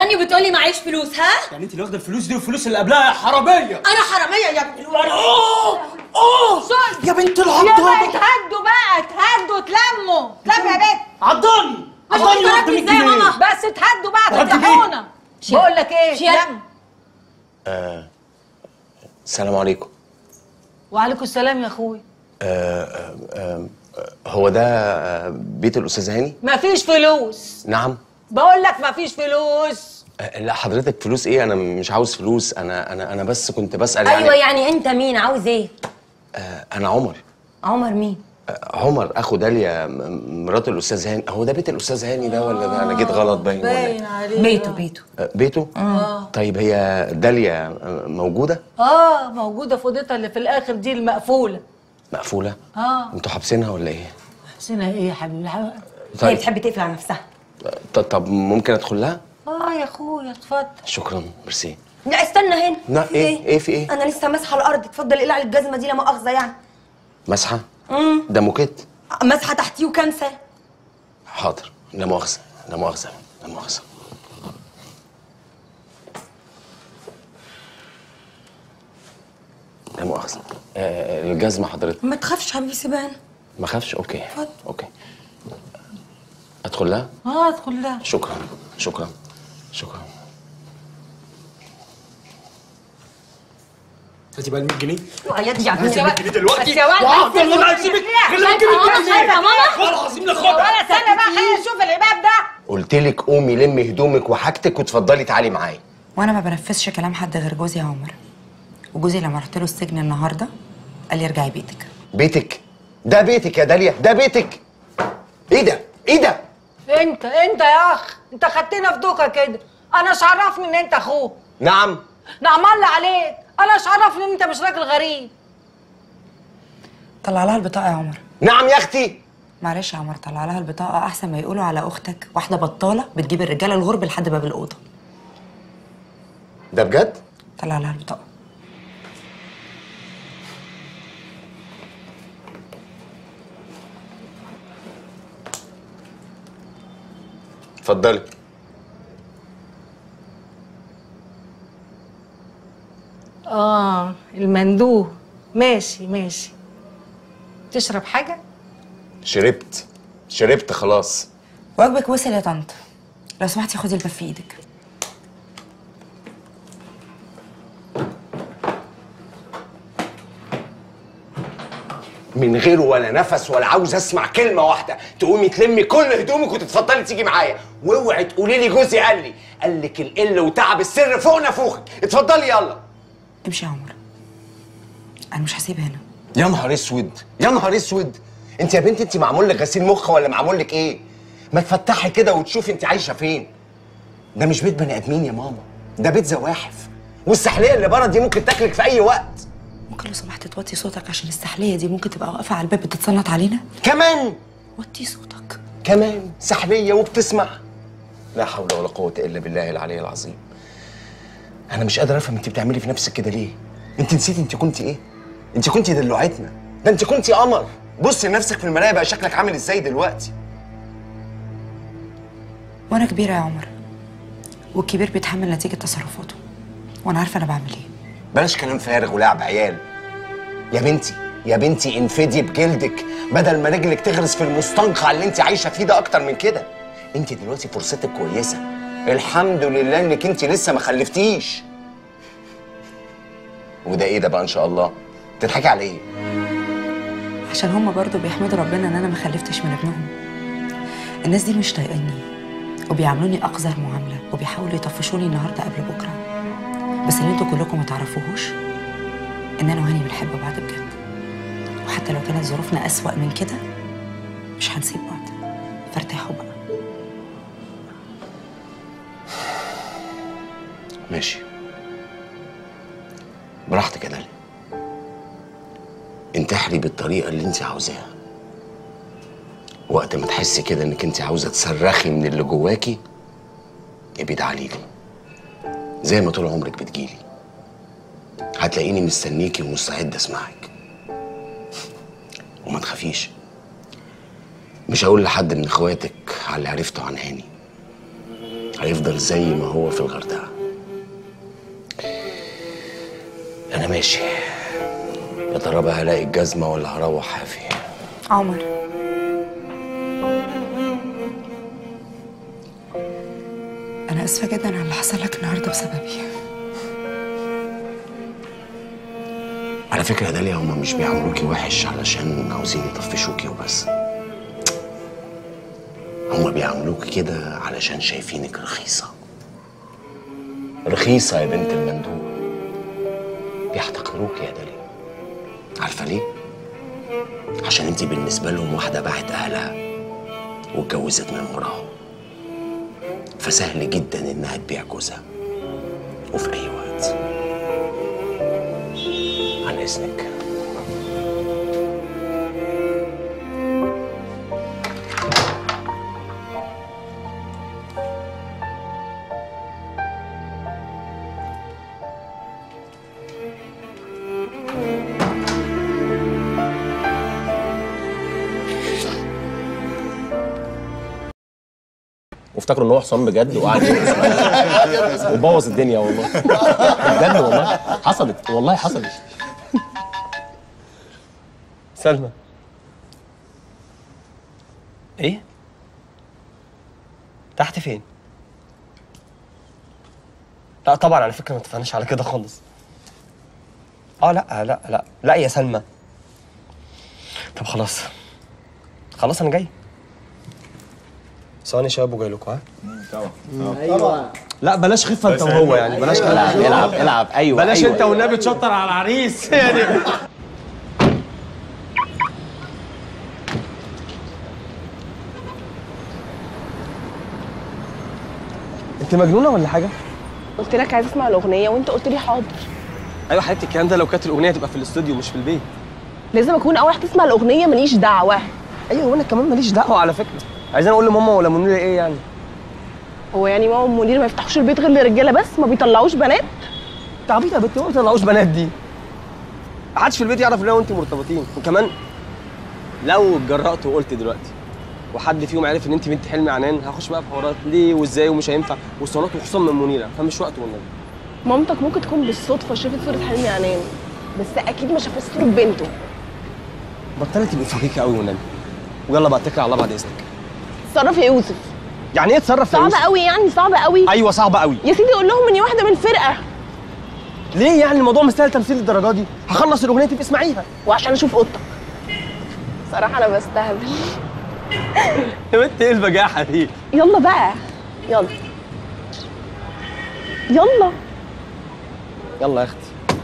يعني بتقولي معيش فلوس ها يعني انت اللي واخده الفلوس دي والفلوس اللي قبلها يا حراميه انا حراميه يا ابن الولد اوه اوه يا بنت يا بقى العضانه اتهدوا بقى اتهدوا اتلموا اتلموا يا بنت عضاني مش عضاني واخده ضربتني 100 ازاي يا جنيه ماما؟ بس اتهدوا بقى وهدي تفتحونا بقول لك ايه شيل. لم السلام عليكم وعليكم السلام يا اخوي آه، آه، آه، هو ده آه، بيت الاستاذ هاني مفيش فلوس نعم بقول لك مفيش فلوس آه، لا حضرتك فلوس ايه انا مش عاوز فلوس انا انا انا بس كنت بسال يعني ايوه يعني انت مين عاوز ايه آه، انا عمر عمر مين آه، عمر اخو داليا م- مرات الاستاذ هاني هو ده بيت الاستاذ هاني ده ولا ده انا جيت غلط باين ولا باين إيه؟ عليك بيته بيته آه، بيته طيب هي داليا آه، موجوده اه موجوده في اوضتها اللي في الاخر دي المقفوله مقفوله اه انتوا حابسينها ولا ايه حسينها ايه يا حبيبي هي طيب بتحب تقفل على نفسها ط- طب ممكن ادخل لها اه يا اخويا اتفضل شكرا ميرسي لا استنى هنا لا، في إيه؟ إيه في إيه؟ انا لسه ماسحه الارض اتفضل اقلع الجزمه دي لا مؤاخذه يعني مسحه امم ده موكيت ماسحه تحتيه وكنسه حاضر لا مؤاخذه لا مؤاخذه لا مؤاخذه لا مؤاخذه آه الجزمه حضرتك ما تخافش حبيبي سيبها هنا ما خافش اوكي اتفضل. اوكي ادخل لها اه ادخل لها شكرا شكرا شكرا هاتي بقى ال 100 جنيه يا دي يا هاتي ال 100 جنيه دلوقتي بس يا ولد، وعبد بس يا الله ولد. هيسيبك لا، غير لما تجيب شايفة ال 100 يا جنيه ماما؟ والله العظيم ناخدها ولا استنى بقى خلينا نشوف العباب ده قلت لك قومي لمي هدومك وحاجتك وتفضلي تعالي معايا وانا ما بنفذش كلام حد غير جوزي يا عمر وجوزي لما رحت له السجن النهارده قال لي ارجعي بيتك بيتك ده بيتك يا داليا ده بيتك ايه ده ايه ده انت انت يا اخ انت خدتنا في دوكا كده انا مش عرفني ان انت اخوه نعم نعم الله عليك انا مش عرفني ان انت مش راجل غريب طلع لها البطاقه يا عمر نعم يا اختي معلش يا عمر طلع لها البطاقه احسن ما يقولوا على اختك واحده بطاله بتجيب الرجاله الغرب لحد باب الاوضه ده بجد طلع لها البطاقه اتفضلي اه المندوب ماشي ماشي تشرب حاجه شربت شربت خلاص واجبك وصل يا طنط لو سمحتي خدي الباب في ايدك من غير ولا نفس ولا عاوز اسمع كلمه واحده تقومي تلمي كل هدومك وتتفضلي تيجي معايا واوعي تقولي لي جوزي قال لي قال لك القله وتعب السر فوق نافوخك اتفضلي يلا امشي يا عمر انا مش هسيب هنا يا نهار اسود يا نهار اسود انت يا بنتي انت معمول لك غسيل مخ ولا معمول لك ايه ما تفتحي كده وتشوفي انت عايشه فين ده مش بيت بني ادمين يا ماما ده بيت زواحف والسحليه اللي بره دي ممكن تاكلك في اي وقت ممكن لو سمحت توطي صوتك عشان السحليه دي ممكن تبقى واقفه على الباب بتتصنت علينا كمان وطي صوتك كمان سحليه وبتسمع لا حول ولا قوه الا بالله العلي العظيم انا مش قادر افهم انت بتعملي في نفسك كده ليه انت نسيتي انت كنت ايه انت كنت دلوعتنا ده انت كنت قمر بصي لنفسك في المرايه بقى شكلك عامل ازاي دلوقتي وانا كبيره يا عمر والكبير بيتحمل نتيجه تصرفاته وانا عارفه انا بعمل ايه بلاش كلام فارغ ولعب عيال يا بنتي يا بنتي انفدي بجلدك بدل ما رجلك تغرس في المستنقع اللي انت عايشه فيه ده اكتر من كده انت دلوقتي فرصتك كويسه الحمد لله انك انت لسه ما خلفتيش وده ايه ده بقى ان شاء الله تضحكي على ايه عشان هما برضو بيحمدوا ربنا ان انا ما خلفتش من ابنهم الناس دي مش طايقاني وبيعاملوني اقذر معامله وبيحاولوا يطفشوني النهارده قبل بكره بس اللي انتوا كلكم ما تعرفوهوش ان انا وهاني بنحب بعض بجد وحتى لو كانت ظروفنا اسوأ من كده مش هنسيب بعض فارتاحوا بقى ماشي براحتك يا داليا انتحري بالطريقه اللي انت عاوزاها وقت ما تحسي كده انك انت عاوزه تصرخي من اللي جواكي ابقي تعالي لي زي ما طول عمرك بتجيلي هتلاقيني مستنيكي ومستعد اسمعك وما تخافيش مش هقول لحد من اخواتك على اللي عرفته عن هاني هيفضل زي ما هو في الغردقة أنا ماشي يا ترى بقى هلاقي الجزمة ولا هروح حافي عمر أنا آسفة جدا على اللي حصل لك النهاردة بسببي على فكرة يا داليا هما مش بيعاملوكي وحش علشان عاوزين يطفشوكي وبس هما بيعاملوكي كده علشان شايفينك رخيصة رخيصة يا بنت المندوب بيحتقروكي يا داليا عارفة ليه؟ عشان انت بالنسبة لهم واحدة باعت أهلها واتجوزت من وراهم فسهل جدا إنها تبيع جوزها وفي أي وقت عن إذنك وافتكروا ان هو حصان بجد وقعد يرقص وبوظ الدنيا والله بجد والله حصلت والله حصلت سلمى ايه تحت فين لا طبعا على فكره ما اتفقناش على كده خالص اه لا لا لا لا يا سلمى طب خلاص خلاص انا جاي ثواني يا شباب وجاي لكم ها طبعا لا بلاش خفه انت وهو يعني بلاش العب العب العب ايوه بلاش أيوة. انت والنبي تشطر على العريس يعني انت مجنونه ولا حاجه قلت لك عايز اسمع الاغنيه وانت قلت لي حاضر ايوه حبيبتي الكلام ده لو كانت الاغنيه تبقى في الاستوديو مش في البيت لازم اكون اول واحد تسمع الاغنيه ماليش دعوه ايوه وانا كمان ماليش دعوه على فكره عايزين اقول لماما ولا منيره ايه يعني هو يعني ماما ومنير ما يفتحوش البيت غير لرجاله بس ما بيطلعوش بنات انت عبيطه يا بنت ما بيطلعوش بنات دي محدش في البيت يعرف ان انا وانت مرتبطين وكمان لو اتجرأت وقلت دلوقتي وحد فيهم عرف ان انت بنت حلمي عنان هخش بقى في حوارات ليه وازاي ومش هينفع وصالات وخصوصا من منيره فمش وقت والنبي مامتك ممكن تكون بالصدفه شافت صوره حلمي عنان بس اكيد ما شافتش صوره بنته بطلت تبقي فقيقه قوي والنبي ويلا بقى اتكل على الله بعد اذنك اتصرف يا يوسف يعني ايه اتصرف يا صعبه يوسف؟ قوي يعني صعبه قوي ايوه صعبه قوي يا سيدي قول لهم اني واحده من الفرقه ليه يعني الموضوع مستاهل تمثيل الدرجه دي هخلص الاغنيه تبقي اسمعيها وعشان اشوف اوضتك صراحه انا بستهبل يا بنت ايه البجاحه دي يلا بقى يلا يلا يلا يا اختي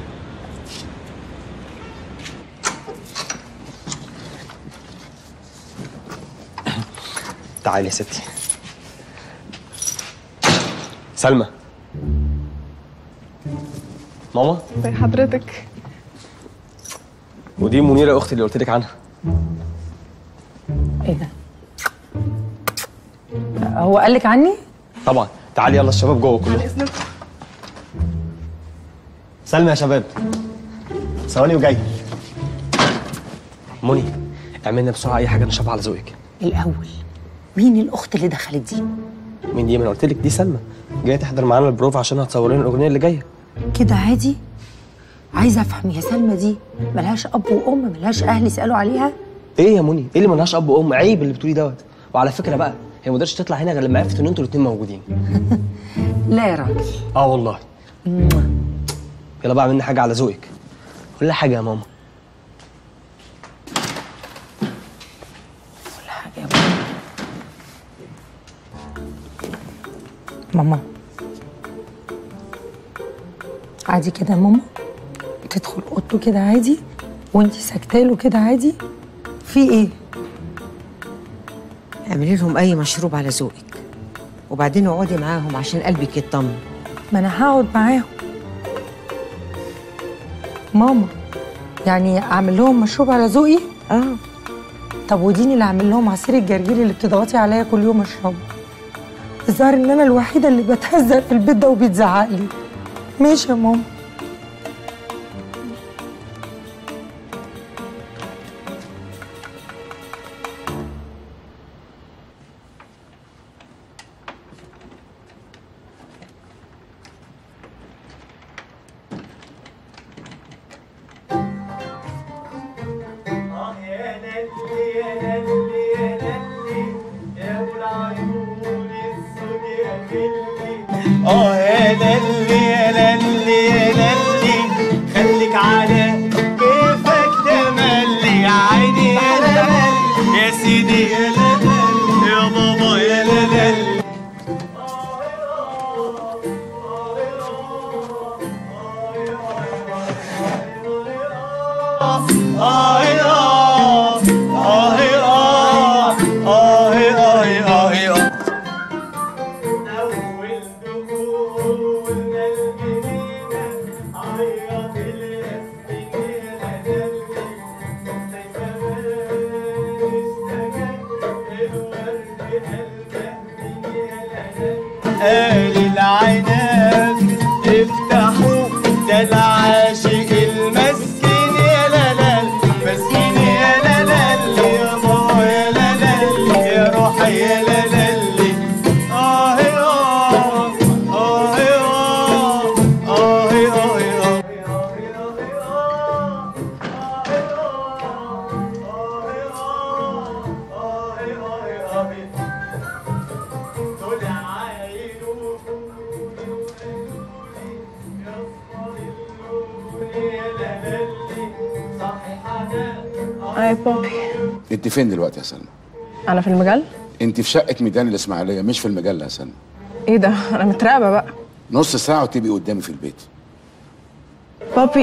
تعالي يا ستي سلمى ماما زي حضرتك ودي منيره اختي اللي قلت لك عنها ايه ده هو قال لك عني طبعا تعالي يلا الشباب جوه كلهم سلمى يا شباب ثواني وجاي مني اعملنا بسرعه اي حاجه نشربها على ذوقك الاول مين الاخت اللي دخلت دي مين دي ما انا قلت لك دي سلمى جايه تحضر معانا البروف عشان هتصور لنا الاغنيه اللي جايه كده عادي عايزه افهم يا سلمى دي ملهاش اب وام ملهاش اهل يسالوا عليها ايه يا مني ايه اللي ملهاش اب وام عيب اللي بتقوليه دوت وعلى فكره بقى هي ما قدرتش تطلع هنا غير لما عرفت ان انتوا الاثنين موجودين لا يا راجل اه والله يلا بقى اعملنا حاجه على ذوقك كل حاجه يا ماما ولا حاجه يا ماما ماما عادي كده يا ماما تدخل اوضته كده عادي وانتي ساكتاله كده عادي في ايه اعملي لهم اي مشروب على ذوقك وبعدين اقعدي معاهم عشان قلبك يطمن ما انا هقعد معاهم ماما يعني اعمل لهم مشروب على ذوقي اه طب وديني اللي اعمل لهم عصير الجرجير اللي بتضغطي عليا كل يوم اشربه الظاهر ان انا الوحيده اللي بتهزق في البيت ده وبيتزعق لي ماشي يا ماما اه يا للي يا للي يا للي خليك على كيفك تملي يا عيني يا للي يا سيدي يا للي يا بابا يا للي آه آه آه آه آه آه آه آه أول دخولنا المدينة عيط الياسمين قال العناب افتحوا ده العاشق المسكين يا لالال مسكين يا لالال يا بابا يا لالال يا روحي يا لالال آه آه آه آه آه آه اي بابي انت فين دلوقتي يا سلمى؟ انا في المجال انت في شقه ميدان الاسماعيليه مش في المجله يا سلمى ايه ده انا متراقبه بقى نص ساعه وتبقي قدامي في البيت بابي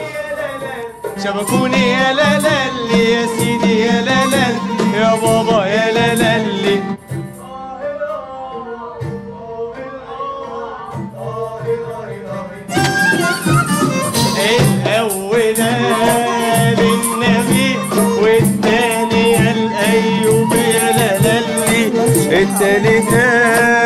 شبكوني يا لالال يا سيدي يا لالال يا بابا يا لالال الأول قال النبي والتاني قال أيوب يا لالي التالت قال